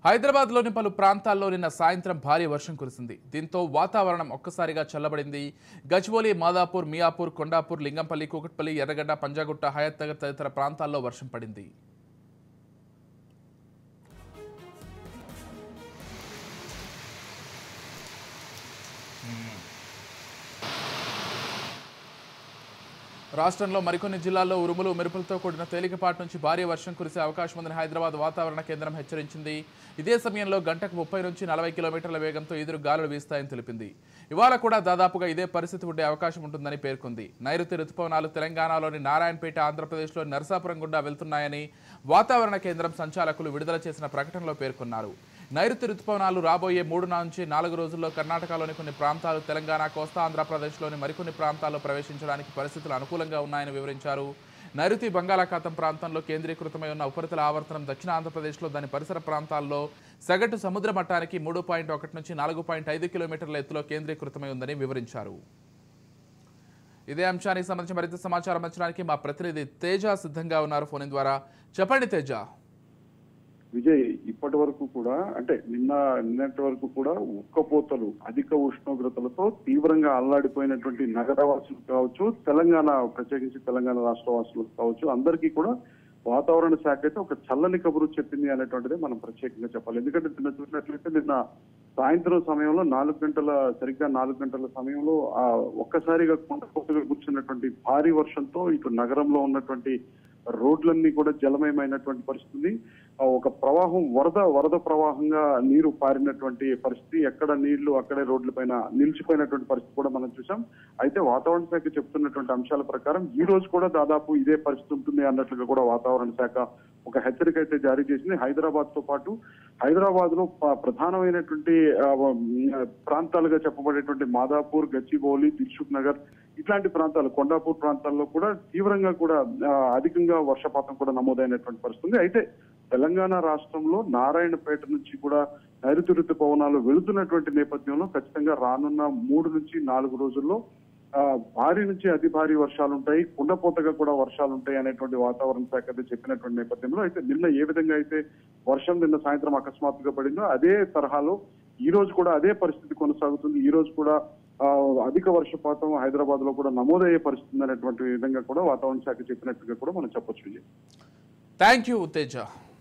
హైదరాబాద్లోని పలు ప్రాంతాల్లో నిన్న సాయంత్రం భారీ వర్షం కురిసింది దీంతో వాతావరణం ఒక్కసారిగా చల్లబడింది గజ్వోలి మాదాపూర్ మియాపూర్ కొండాపూర్ లింగంపల్లి కూకట్పల్లి ఎర్రగడ్డ పంజాగుట్ట హయత్ నగర్ తదితర ప్రాంతాల్లో వర్షం పడింది రాష్ట్రంలో మరికొన్ని జిల్లాల్లో ఉరుములు మెరుపులతో కూడిన తేలికపాటి నుంచి భారీ వర్షం కురిసే అవకాశం ఉందని హైదరాబాద్ వాతావరణ కేంద్రం హెచ్చరించింది ఇదే సమయంలో గంటకు ముప్పై నుంచి నలభై కిలోమీటర్ల వేగంతో ఎదురు గాలులు వీస్తాయని తెలిపింది ఇవాళ కూడా దాదాపుగా ఇదే పరిస్థితి ఉండే అవకాశం ఉంటుందని పేర్కొంది నైరుతి రుతుపవనాలు తెలంగాణలోని నారాయణపేట ఆంధ్రప్రదేశ్లోని నరసాపురం గుండా వెళ్తున్నాయని వాతావరణ కేంద్రం సంచాలకులు విడుదల చేసిన ప్రకటనలో పేర్కొన్నారు నైరుతి రుతుపవనాలు రాబోయే మూడు నుంచి నాలుగు రోజుల్లో కర్ణాటకలోని కొన్ని ప్రాంతాలు తెలంగాణ కోస్తా ఆంధ్రప్రదేశ్లోని మరికొన్ని ప్రాంతాల్లో ప్రవేశించడానికి పరిస్థితులు అనుకూలంగా ఉన్నాయని వివరించారు నైరుతి బంగాళాఖాతం ప్రాంతంలో కేంద్రీకృతమై ఉన్న ఉపరితల ఆవర్తనం దక్షిణ ఆంధ్రప్రదేశ్లో దాని పరిసర ప్రాంతాల్లో సగటు సముద్ర మట్టానికి మూడు పాయింట్ ఒకటి నుంచి నాలుగు పాయింట్ ఐదు కిలోమీటర్ల ఎత్తులో కేంద్రీకృతమై ఉందని వివరించారు ఇదే అంశానికి సంబంధించి మరింత సమాచారం అంచడానికి మా ప్రతినిధి తేజ సిద్ధంగా ఉన్నారు ఫోన్ ద్వారా చెప్పండి తేజ విజయ్ ఇప్పటి వరకు కూడా అంటే నిన్న నిన్నటి వరకు కూడా ఉక్కపోతలు అధిక ఉష్ణోగ్రతలతో తీవ్రంగా అల్లాడిపోయినటువంటి నగరవాసులు కావచ్చు తెలంగాణ ప్రత్యేకించి తెలంగాణ రాష్ట్ర వాసులు కావచ్చు అందరికీ కూడా వాతావరణ శాఖ అయితే ఒక చల్లని కబురు చెప్పింది అనేటువంటిది మనం ప్రత్యేకంగా చెప్పాలి ఎందుకంటే నిన్న చూసినట్లయితే నిన్న సాయంత్రం సమయంలో నాలుగు గంటల సరిగ్గా నాలుగు గంటల సమయంలో ఆ ఒక్కసారిగా కొండకొత్తగా కూర్చున్నటువంటి భారీ వర్షంతో ఇటు నగరంలో ఉన్నటువంటి రోడ్లన్నీ కూడా జలమయమైనటువంటి పరిస్థితి ఆ ఒక ప్రవాహం వరద వరద ప్రవాహంగా నీరు పారినటువంటి పరిస్థితి ఎక్కడ నీళ్లు అక్కడే రోడ్ల పైన నిలిచిపోయినటువంటి పరిస్థితి కూడా మనం చూసాం అయితే వాతావరణ శాఖ చెప్తున్నటువంటి అంశాల ప్రకారం ఈ రోజు కూడా దాదాపు ఇదే పరిస్థితి ఉంటుంది అన్నట్లుగా కూడా వాతావరణ శాఖ ఒక హెచ్చరిక అయితే జారీ చేసింది హైదరాబాద్ తో పాటు హైదరాబాద్ లో ప- ప్రధానమైనటువంటి ఆ, ఉమ్, ప్రాంతాలుగా చెప్పబడేటువంటి మాదాపూర్ గచ్చిబౌలి దిల్సుఖ్ నగర్ ఇట్లాంటి ప్రాంతాలు కొండాపూర్ ప్రాంతాల్లో కూడా తీవ్రంగా కూడా ఆ, అధికంగా వర్షపాతం కూడా నమోదైనటువంటి పరిస్థితి ఉంది అయితే తెలంగాణ రాష్ట్రంలో నారాయణపేట నుంచి కూడా నైరుతి ఋతుపవనాలు వెళుతున్నటువంటి నేపథ్యంలో ఖచ్చితంగా రానున్న మూడు నుంచి నాలుగు రోజుల్లో ఆ, భారీ నుంచి అతి భారీ వర్షాలు ఉంటాయి కుండపోతగా కూడా వర్షాలు ఉంటాయి అనేటువంటి వాతావరణ శాఖ అయితే చెప్పినటువంటి నేపథ్యంలో అయితే నిన్న ఏ విధంగా అయితే వర్షం నిన్న సాయంత్రం అకస్మాత్తుగా పడిందో అదే తరహాలో ఈ రోజు కూడా అదే పరిస్థితి కొనసాగుతుంది ఈ రోజు కూడా ఆ, అధిక వర్షపాతం హైదరాబాద్ లో కూడా నమోదయ్యే పరిస్థితి ఉంది అనేటువంటి విధంగా కూడా వాతావరణ శాఖ చెప్పినట్టుగా కూడా మనం చెప్పొచ్చు విజయ్ థ్యాంక్ యూ తేజ